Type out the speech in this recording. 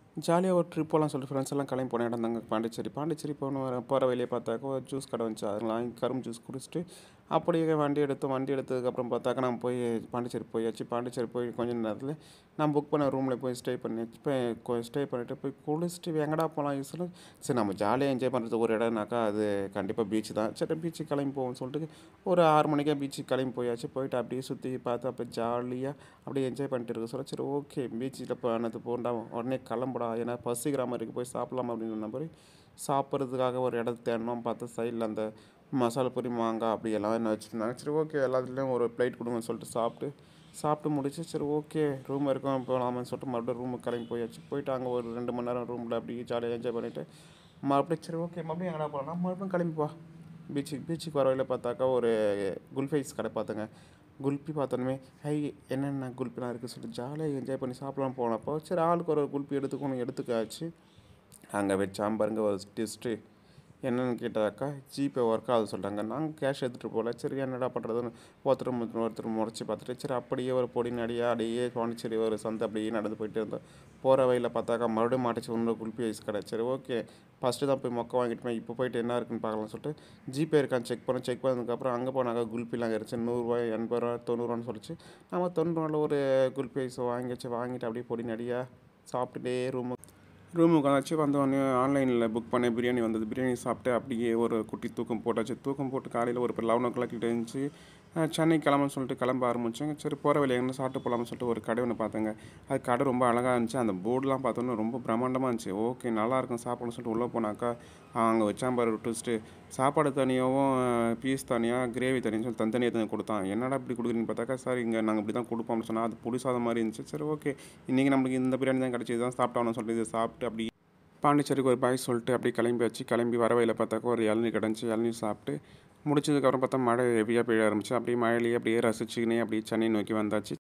ஜாலியாக ஒரு ட்ரிப் போகலாம் சொல்லிட்டு ஃப்ரெண்ட்ஸ் எல்லாம் கிளம்பி போன இடம் தாங்க பாண்டிச்சேரி பாண்டிச்சேரி போன வர போகிற வழியே பார்த்தாக்கா ஒரு ஜூஸ் கடை வந்துச்சு அதில் வாங்கி கரும்பு ஜூஸ் குடிச்சிட்டு அப்படியே வண்டி எடுத்தோம் வண்டி எடுத்ததுக்கப்புறம் பார்த்தாக்கா நம்ம போய் பாண்டிச்சேரி போயாச்சு பாண்டிச்சேரி போய் கொஞ்ச நேரத்தில் நான் புக் பண்ண ரூமில் போய் ஸ்டே பண்ணி போய் ஸ்டே பண்ணிவிட்டு போய் குளிச்சுட்டு எங்கடா போகலாம் யூஸ்னு சரி நம்ம ஜாலியாக என்ஜாய் பண்ணுறது ஒரு இடம்னாக்கா அது கண்டிப்பாக பீச் தான் சரி பீச்சுக்கு கிளம்பி போவோம்னு சொல்லிட்டு ஒரு ஆறு மணிக்கே பீச்சுக்கு கிளம்பி போயாச்சு போயிட்டு அப்படியே சுற்றி பார்த்து அப்படியே ஜாலியாக அப்படியே என்ஜாய் பண்ணிட்டு இருக்க சொல்ல சரி ஓகே பீச்சில் போனது போண்டா உடனே கிளம்புடா ஏன்னா பசிக்கிற மாதிரி இருக்கு போய் சாப்பிடலாம் அப்படின்னு நம்பி சாப்பிட்றதுக்காக ஒரு இடத்த தேடினோம் பார்த்தா சைடில் அந்த மசாலா பொரி மாங்காய் அப்படி எல்லாம் என்ன வச்சுருந்தாங்க சரி ஓகே எல்லாத்துலேயும் ஒரு பிளேட் கொடுங்கன்னு சொல்லிட்டு சாப்பிட்டு சாப்பிட்டு முடிச்சு சரி ஓகே ரூம் இருக்கும் போகலாமான்னு சொல்லிட்டு மறுபடியும் ரூமுக்கு கிளம்பி போயாச்சு போயிட்டு அங்கே ஒரு ரெண்டு மணி நேரம் ரூமில் அப்படியே ஜாலியாக என்ஜாய் பண்ணிவிட்டு மறுபடியும் சரி ஓகே மறுபடியும் எங்கடா போகலாம் மறுபடியும் கிளம்பி போ பீச்சுக்கு பீச்சுக்கு வர வழியில் பார்த்தாக்கா ஒரு குல்ஃபைஸ் கடை பார்த்தேங்க குல்பி பார்த்தோன்னே ஹை என்னென்ன குல்பிலாம் இருக்குது சொல்லிட்டு ஜாலியாக என்ஜாய் பண்ணி சாப்பிடலாம் போனப்போ சரி ஆளுக்கு ஒரு குல்பி எடுத்துக்கணும் எடுத்துக்காச்சு அங்கே வச்சாம் பாருங்க ஒரு டெஸ்ட்டு என்னென்னு கேட்டாக்கா ஜிபே ஒர்க் ஆகுது சொல்கிறாங்க நாங்கள் கேஷ் எடுத்துகிட்டு போகல சரி என்னடா பண்ணுறதுன்னு ஒருத்தர் முத்து- ஒருத்தர் முறைச்சி பார்த்துட்டு சரி அப்படியே ஒரு பொடி நடியாக அப்படியே பாண்டிச்சேரி ஒரு சந்தை அப்படியே நடந்து போயிட்டு இருந்தோம் போகிற வழியில் பார்த்தாக்கா மறுபடியும் மாட்டிச்சு இன்னொரு குல்பி ஐஸ் கடை சரி ஓகே ஃபஸ்ட்டு தான் போய் மொக்க வாங்கிட்டு போய் இப்போ போயிட்டு என்ன இருக்குன்னு பார்க்கலாம்னு சொல்லிட்டு ஜிபே இருக்கான்னு செக் பண்ணோம் செக் பண்ணதுக்கப்புறம் அங்கே போனாக்கா குல்பிலாம் இருந்துச்சு நூறுரூவா எண்பது ரூபா தொண்ணூறுவான்னு சொல்லிச்சு நம்ம தொண்ணூறுவாவில் ஒரு குல்பி ஐஸ் வாங்கி வச்சு வாங்கிட்டு அப்படியே பொடி நடியாக சாப்பிட்டுட்டே ரூமு ரூம் உட்காந்தாச்சு வந்தோடனே ஆன்லைனில் புக் பண்ண பிரியாணி வந்தது பிரியாணி சாப்பிட்டு அப்படியே ஒரு குட்டி தூக்கம் போட்டாச்சு தூக்கம் போட்டு காலையில் ஒரு லெவன் ஓ கிளாக் கிட்ட இருந்துச்சு அஹ் சென்னை கிளம்புன்னு சொல்லிட்டு கிளம்ப ஆரம்பித்தோங்க சரி போகிற வழி எங்கே சாப்பிட்டு போகலாம்னு சொல்லிட்டு ஒரு கடை ஒன்று பார்த்தேங்க அது கடை ரொம்ப அழகாக இருந்துச்சு அந்த போர்டுலாம் பார்த்தோன்னே ரொம்ப பிரம்மாண்டமாக இருந்துச்சு ஓகே நல்லா இருக்கும் சாப்பிடணும்னு சொல்லிட்டு உள்ளே போனாக்கா அங்கே வச்சாம்பாரு டூஸ்ட்டு சாப்பாடு தனியாகவும் பீஸ் தனியாக கிரேவி தனியாக சொல்லி தனித்தனியாக தனி கொடுத்தான் என்னடா இப்படி கொடுக்குறீங்கன்னு பார்த்தாக்கா சார் இங்கே நாங்கள் இப்படி தான் கொடுப்போம்னு சொன்னால் அது புளி சாதம் மாதிரி இருந்துச்சு சரி ஓகே இன்றைக்கி நம்மளுக்கு இந்த பிரியாணி தான் கிடச்சி தான் சாப்பிட்டோம்னு சொல்லிட்டு இதை சாப்பிட்டு அப்படி பாண்டிச்சேரிக்கு ஒரு பாய் சொல்லிட்டு அப்படியே கிளம்பி வச்சு கிளம்பி வர வழியில் பார்த்தாக்கா ஒரு இளநீர் கிடந்துச்சு இளநீர் சாப்பிட்டு முடிச்சதுக்கப்புறம் பார்த்தா மழை ஹெவியாக பெய்ய ஆரம்பிச்சு அப்படியே மழையிலேயே அப்படியே ரசிச்சுக்கினே அப்படியே சென்னை நோக்கி வந்தாச்சு